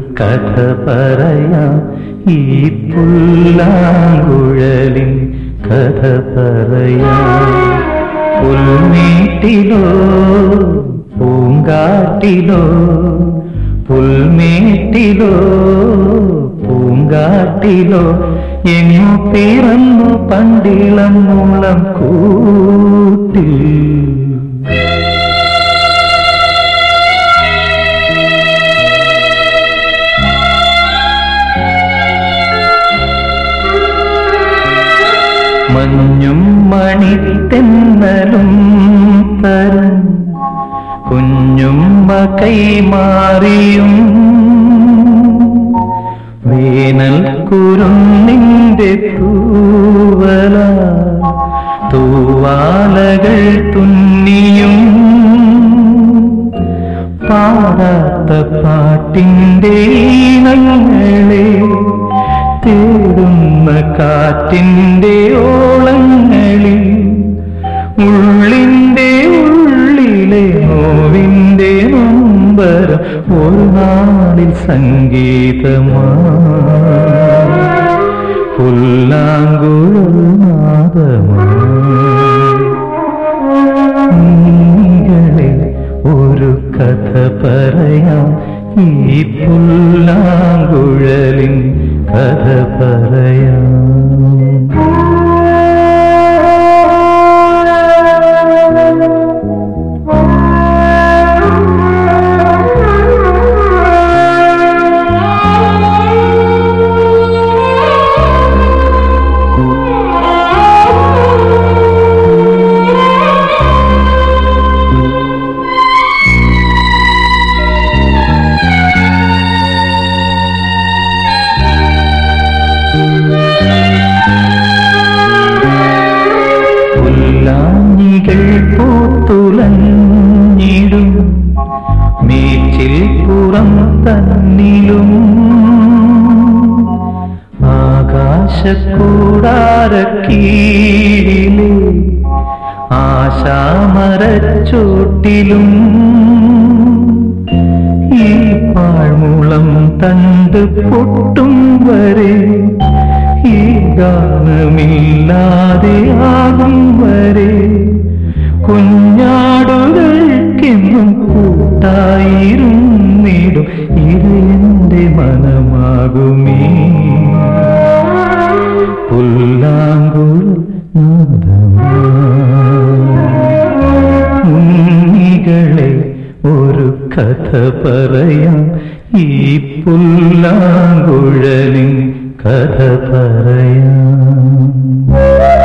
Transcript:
കഥ പറയാം ഈ പുല്ലാങ്കുഴലിൻ കഥ പറയാം പുൽമേട്ടിലോ പൂങ്കാട്ടിലോ പുൽമേട്ടിലോ പൂങ്കാട്ടിലോ എങ്ങു പിറന്നു പണ്ടിളം മുളം കൂട്ടിൽ മഞ്ഞും മണിത്തെന്നലും തരും കുഞ്ഞുമ്മ കൈമാറിയും വേനൽ കുരുന്നിന്റെ തൂവല തൂവാലകൾ തുന്നിയും പാടാത്ത പാട്ടിന്റെ ഈണങ്ങളെ തേടുന്ന കാറ്റിന്റെ ഓളങ്ങളിൽ ഉള്ളിന്റെ ഉള്ളിലെ നോവിന്റെ നൊമ്പരം ഒരു നാളിൽ സംഗീതമാ പുല്ലാങ്കുഴൽ നാദമാ നീകളെ ഒരു കഥ പറയാം ഈ പുല്ലാങ്കുഴലിൻ കഥ പറയാം പുല്ലാഞ്ഞികൾ പൂത്തുലഞ്ഞിടും മേച്ചിൽ പുറം തന്നിലും ആകാശക്കൂടാരക്കീഴിലെ ആശാമരച്ചോട്ടിലും ഈ പാഴ്മുളം തണ്ട് പൊട്ടും വരെ ഈ ഗാനമില്ലാതെ ആകും വരെ കുഞ്ഞാടുകൾക്കെന്നും കൂട്ടായിരുന്നിടും ഇതെന്റെ മനമാകുമേ പുല്ലാങ്കുഴൽ ഉണ്ണികളെ ഒരു കഥ പറയാം ഈ പുല്ലാങ്കുഴലിൻ കഥ പറയാം